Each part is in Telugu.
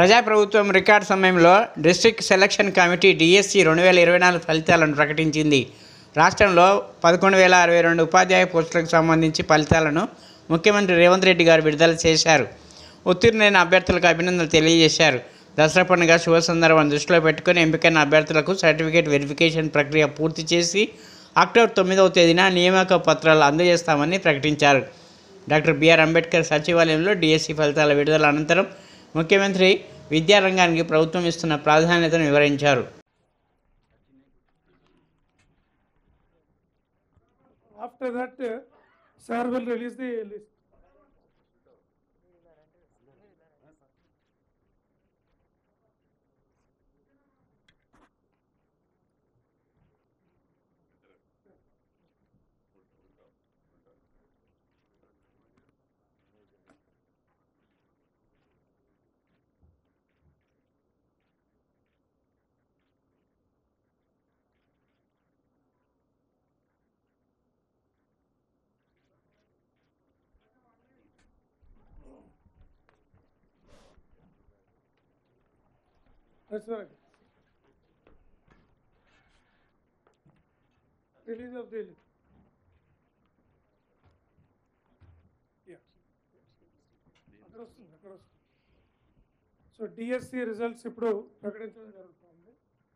ప్రజాప్రభుత్వం రికార్డ్ సమయంలో డిస్ట్రిక్ట్ సెలక్షన్ కమిటీ డిఎస్సి రెండు వేల ఇరవై నాలుగు ఫలితాలను ప్రకటించింది రాష్ట్రంలో పదకొండు వేల అరవై రెండు ఉపాధ్యాయ పోస్టులకు సంబంధించి ఫలితాలను ముఖ్యమంత్రి రేవంత్ రెడ్డి గారు విడుదల చేశారు ఉత్తీర్ణులైన అభ్యర్థులకు అభినందనలు తెలియజేశారు దసరా పండుగ శుభ సందర్భం దృష్టిలో పెట్టుకుని ఎంపికైన అభ్యర్థులకు సర్టిఫికేట్ వెరిఫికేషన్ ప్రక్రియ పూర్తి చేసి అక్టోబర్ తొమ్మిదవ తేదీన నియామక పత్రాలు అందజేస్తామని ప్రకటించారు డాక్టర్ బిఆర్ అంబేద్కర్ సచివాలయంలో డిఎస్సి ఫలితాల విడుదల అనంతరం ముఖ్యమంత్రి విద్యారంగానికి ప్రభుత్వం ఇస్తున్న ప్రాధాన్యతను వివరించారు After that, uh, sir will release the list. That's right. Release of the list. Yeah. అక్కడ వస్తుంది అక్కడ వస్తుంది సో డిఎస్సి రిజల్ట్స్ ఇప్పుడు ప్రకటించడం జరుగుతుంది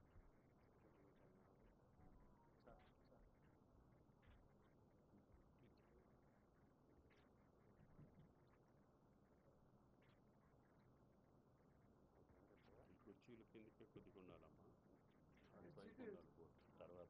కుర్చీలు కిందకే కొద్దిగా ఉండాలమ్మా అది పైకి ఉండాలి బోర్డు. తర్వాత